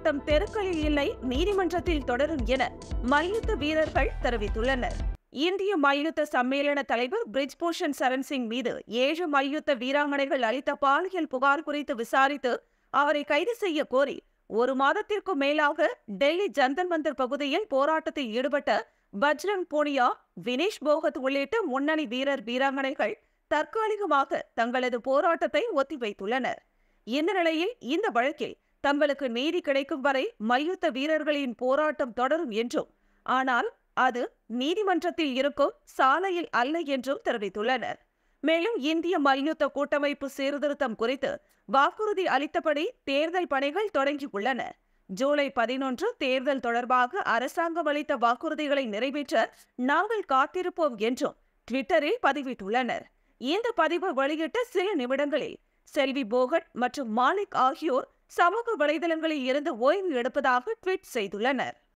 போராட்டம் தெருக்களில் இல்லை நீதிமன்றத்தில் தொடரும் என மல்யுத்த வீரர்கள் தெரிவித்துள்ளனர் இந்திய மல்யுத்த சம்மேளன தலைவர் பிரிஜ்பூஷன் சரண் சிங் மீது ஏழு மல்யுத்த வீராங்கனைகள் அளித்த பாலியல் புகார் குறித்து விசாரித்து அவரை கைது செய்ய கோரி ஒரு மாதத்திற்கும் மேலாக டெல்லி ஜந்தர் மந்தர் பகுதியில் போராட்டத்தில் ஈடுபட்ட பஜ்ரங் பூனியா வினேஷ் போகத் உள்ளிட்ட முன்னணி வீரர் வீராங்கனைகள் தற்காலிகமாக தங்களது போராட்டத்தை ஒத்திவைத்துள்ளனர் இந்த நிலையில் இந்த வழக்கில் தங்களுக்கு நீதி கிடைக்கும் வரை மல்யுத்த வீரர்களின் போராட்டம் தொடரும் என்றும் ஆனால் அது நீதிமன்றத்தில் இருக்கும் சாலையில் அல்ல என்றும் தெரிவித்துள்ளனர் மேலும் இந்திய மல்யுத்த கூட்டமைப்பு சீர்திருத்தம் குறித்து வாக்குறுதி அளித்தபடி தேர்தல் பணிகள் தொடங்கியுள்ளன ஜூலை பதினொன்று தேர்தல் தொடர்பாக அரசாங்கம் அளித்த வாக்குறுதிகளை நிறைவேற்ற நாங்கள் காத்திருப்போம் என்றும் ட்விட்டரில் பதிவிட்டுள்ளனர் இந்த பதிவு வெளியிட்ட சில நிமிடங்களில் செல்வி போகட் மற்றும் மாலிக் ஆகியோர் சமூக வலைதளங்களில் இருந்து ஓய்வு எடுப்பதாக ட்வீட் செய்துள்ளனர்